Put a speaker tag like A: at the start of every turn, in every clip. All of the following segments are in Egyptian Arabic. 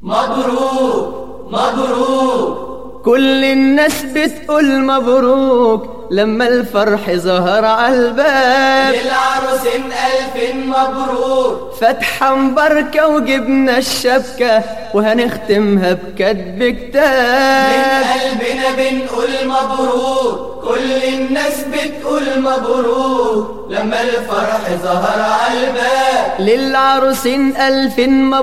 A: مبروك مبروك
B: كل الناس بتقول مبروك لما الفرح ظهر على الباب
A: للعروسين ألف مبروك
B: فتحة مباركة وجبنا الشبكة وهنختمها بكتب
A: من
B: كتاب
A: قلبنا بنقول مبروك كل الناس بتقول مبروك لما الفرح ظهر على الباب
B: للعروسين ألف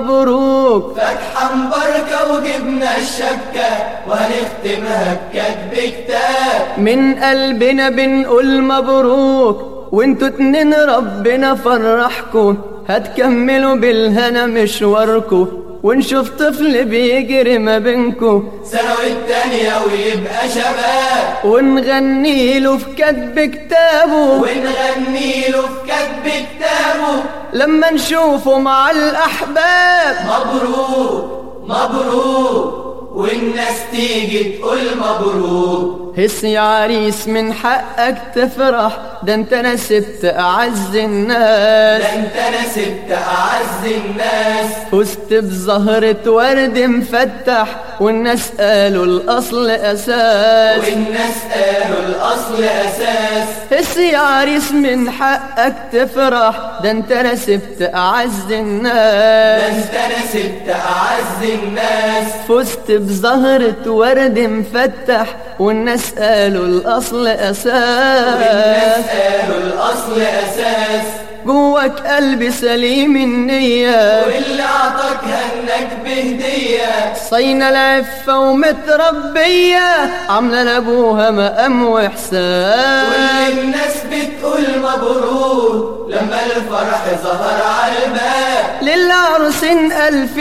B: مبروك
A: فتحة مباركة وجبنا الشبكة وهنختمها بكتب كتاب
B: من قلبنا بنقول مبروك وانتوا اتنين ربنا فرحكوا هتكملوا بالهنا مشواركوا ونشوف طفل بيجري ما بينكوا
A: ثانوي التانية ويبقى شباب
B: ونغني له في كتب كتابه
A: ونغني له في كتب كتابه
B: لما نشوفه مع الأحباب
A: مبروك مبروك والناس تيجي تقول مبروك
B: هس يا عريس من حقك تفرح ده انت نسبت أعز الناس
A: ده انت انا سبت اعز الناس
B: فزت بزهرة ورد مفتح والناس قالوا الأصل أساس
A: والناس قالوا الاصل اساس
B: هس يا عريس من حقك تفرح ده انت نسبت أعز
A: ده
B: الناس
A: انت انا سبت اعز الناس
B: فزت بزهرة ورد مفتح والناس قالوا الأصل
A: والناس
B: أساس
A: قالوا الاصل اساس
B: جواك قلبي سليم النية
A: واللي اعطاك هنك بهديه
B: صينة العفة ومتربية عاملة لأبوها مقام وإحسان
A: كل الناس بتقول مبروك لما الفرح ظهر على الباب
B: للعروسين ألف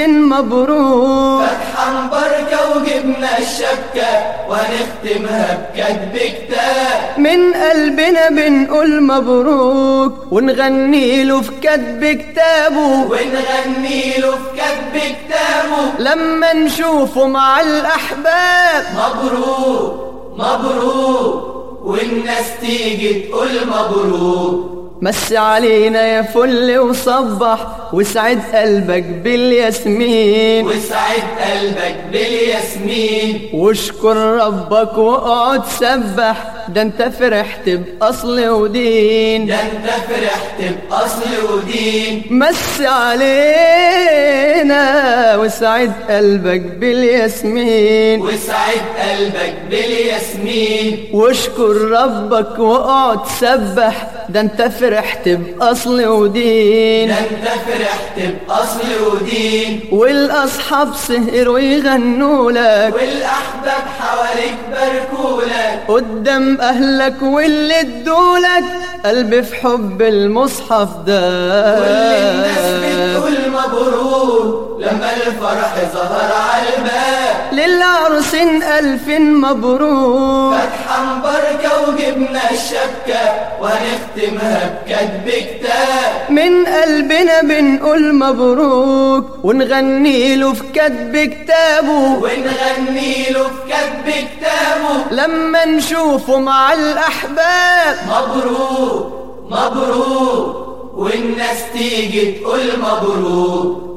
B: مبروك
A: فتحة مباركة وجبنا الشبكة وهنختمها بكتب كتاب
B: من قلبنا بنقول مبروك ونغني له في كتب كتابه
A: ونغني له في كتب كتابه
B: لما نشوفه مع الأحباب
A: مبروك مبروك والناس تيجي تقول مبروك
B: مس علينا يا فل وصبح وسعد قلبك بالياسمين
A: وسعد قلبك بالياسمين
B: واشكر ربك واقعد سبح ده انت فرحت بأصل ودين
A: ده انت فرحت بأصل ودين
B: مس علينا وسعد قلبك بالياسمين
A: وسعد قلبك بالياسمين
B: واشكر ربك واقعد سبح ده انت فرحت بأصل ودين
A: ده انت فرحت بأصل ودين
B: والاصحاب سهروا يغنوا لك
A: والأحباب حواليك باركولك
B: قدام اهلك واللي ادولك قلبي في حب المصحف ده
A: كل الناس بتقول مبروك لما الفرح ظهر على الباب
B: للعروسين ألف مبروك
A: فتحة مباركة وجبنا الشبكة وهنختمها بكتب كتاب
B: من قلبنا بنقول مبروك ونغني له في كتب كتابه
A: ونغني له في كتب كتابه
B: لما نشوفه مع الأحباب
A: مبروك مبروك والناس تيجي تقول مبروك